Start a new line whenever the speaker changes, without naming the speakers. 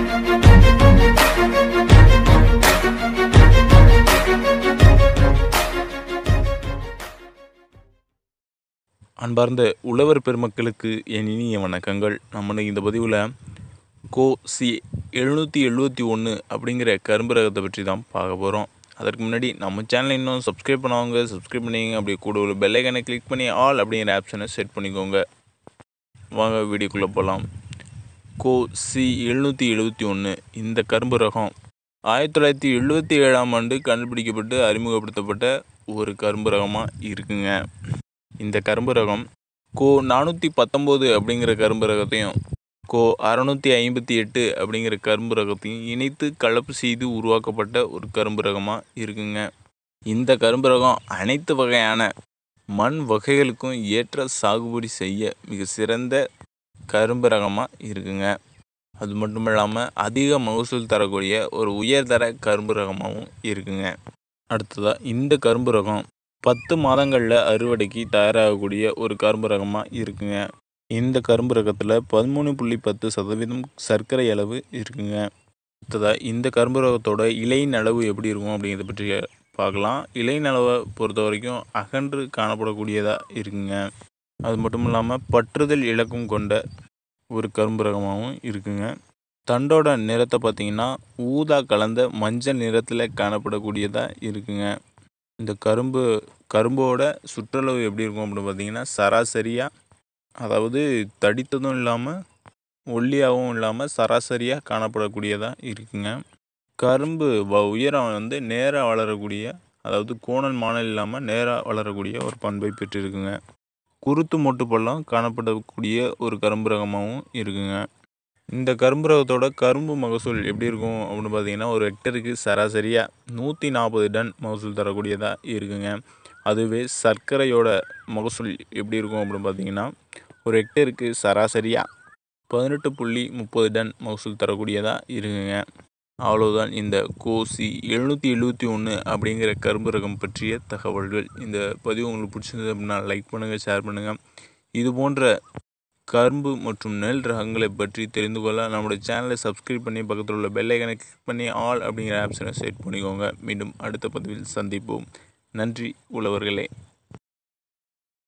அன்பார்ந்த உழவர் பெருமக்களுக்கு என் இனிய வணக்கங்கள் நம்ம இந்த பதிவில் கோ சி எழுநூற்றி எழுபத்தி ஒன்று அப்படிங்கிற கரும்பு ரகத்தை பற்றி தான் பார்க்க போகிறோம் அதற்கு முன்னாடி நம்ம சேனலை இன்னும் சப்ஸ்கிரைப் பண்ணவங்க சப்ஸ்கிரைப் பண்ணிங்க அப்படியே கூட ஒரு பெல்லைக்கனை கிளிக் பண்ணி ஆல் அப்படிங்கிற ஆப்ஷனை செட் பண்ணிக்கோங்க வாங்க வீடியோக்குள்ளே போகலாம் கோ சி எழுநூற்றி எழுபத்தி ஒன்று இந்த கரும்பு ரகம் ஆயிரத்தி தொள்ளாயிரத்தி எழுபத்தி ஏழாம் ஆண்டு கண்டுபிடிக்கப்பட்டு அறிமுகப்படுத்தப்பட்ட ஒரு கரும்பு ரகமாக இருக்குங்க இந்த கரும்பு ரகம் கோ நானூற்றி பத்தொம்போது அப்படிங்கிற கரும்பு ரகத்தையும் கோ அறநூற்றி ஐம்பத்தி எட்டு அப்படிங்கிற கரும்பு ரகத்தையும் இணைத்து கலப்பு செய்து உருவாக்கப்பட்ட ஒரு கரும்பு ரகமாக இருக்குங்க இந்த கரும்பு ரகம் அனைத்து வகையான மண் வகைகளுக்கும் ஏற்ற சாகுபடி செய்ய மிக சிறந்த கரும்பு ரகமாக இருக்குங்க அது மட்டும் இல்லாமல் அதிக மகசூல் தரக்கூடிய ஒரு உயர்தர கரும்பு ரகமாகவும் இருக்குங்க அடுத்ததாக இந்த கரும்பு ரகம் பத்து மாதங்களில் அறுவடைக்கு தயாராகக்கூடிய ஒரு கரும்பு ரகமாக இருக்குங்க இந்த கரும்பு ரகத்தில் பதிமூணு புள்ளி பத்து சதவீதம் சர்க்கரை அளவு இருக்குங்க அடுத்ததாக இந்த கரும்பு ரகத்தோட இலையின் அளவு எப்படி இருக்கும் அப்படிங்கிறத பற்றி பார்க்கலாம் இலையின் அளவை பொறுத்த வரைக்கும் அகன்று காணப்படக்கூடியதாக இருக்குங்க அது மட்டும் இல்லாமல் பற்றுதல் இலக்கம் கொண்ட ஒரு கரும்பு ரகமாகவும் இருக்குங்க தண்டோட நிறத்தை பார்த்தீங்கன்னா ஊதா கலந்த மஞ்சள் நிறத்தில் காணப்படக்கூடியதாக இருக்குங்க இந்த கரும்பு கரும்போட சுற்றளவு எப்படி இருக்கும் அப்படின்னு பார்த்தீங்கன்னா சராசரியாக அதாவது தடித்ததும் இல்லாமல் ஒல்லியாகவும் இல்லாமல் சராசரியாக காணப்படக்கூடியதாக இருக்குங்க கரும்பு வ உயரம் வந்து நேராக வளரக்கூடிய அதாவது கோணல் மானல் இல்லாமல் நேராக வளரக்கூடிய ஒரு பண்பை பெற்றிருக்குங்க குருத்து மொட்டு பள்ளம் காணப்படக்கூடிய ஒரு கரும்பு ரகமாகவும் இருக்குங்க இந்த கரும்பு ரகத்தோட கரும்பு மகசூல் எப்படி இருக்கும் அப்படின்னு பார்த்தீங்கன்னா ஒரு ஹெக்டருக்கு சராசரியாக நூற்றி நாற்பது டன் மகசூல் தரக்கூடியதாக இருக்குங்க அதுவே சர்க்கரையோட மகசூல் எப்படி இருக்கும் அப்படின்னு பார்த்தீங்கன்னா ஒரு ஹெக்டருக்கு சராசரியாக பதினெட்டு புள்ளி முப்பது டன் மகசூல் தரக்கூடியதாக இருக்குங்க அவ்வளோதான் இந்த கோசி எழுநூற்றி எழுபத்தி ஒன்று அப்படிங்கிற கரும்பு ரகம் பற்றிய தகவல்கள் இந்த பதிவு உங்களுக்கு பிடிச்சிருந்தது அப்படின்னா லைக் பண்ணுங்கள் ஷேர் பண்ணுங்கள் இது போன்ற கரும்பு மற்றும் நெல் ரகங்களை பற்றி தெரிந்து கொள்ள நம்முடைய சேனலை சப்ஸ்கிரைப் பண்ணி பக்கத்தில் உள்ள பெல்லைக்கனை கிளிக் பண்ணி ஆல் அப்படிங்கிற ஆப்ஷனை செட் பண்ணிக்கோங்க மீண்டும் அடுத்த பதிவில் சந்திப்போம் நன்றி உழவர்களே